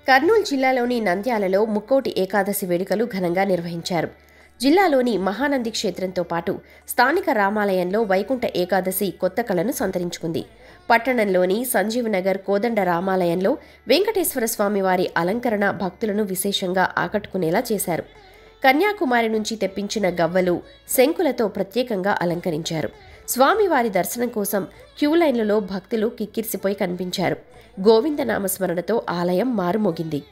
కర్నూలు జిల్లాలోని నంద్యాలలో ముక్కోటి ఏకాదశి వేడుకలు ఘనంగా నిర్వహించారు జిల్లాలోని మహానంది క్షేత్రంతో పాటు స్థానిక రామాలయంలో వైకుంఠ ఏకాదశి కొత్త కళను సంతరించుకుంది పట్టణంలోని సంజీవనగర్ కోదండ రామాలయంలో వెంకటేశ్వర స్వామి వారి అలంకరణ భక్తులను విశేషంగా ఆకట్టుకునేలా చేశారు కన్యాకుమారి నుంచి తెప్పించిన గవ్వలు శంకులతో ప్రత్యేకంగా అలంకరించారు స్వామివారి దర్శనం కోసం క్యూ లైన్లలో భక్తులు కిక్కిరిసిపోయి కనిపించారు గోవిందనామ స్మరణతో ఆలయం మారుమోగింది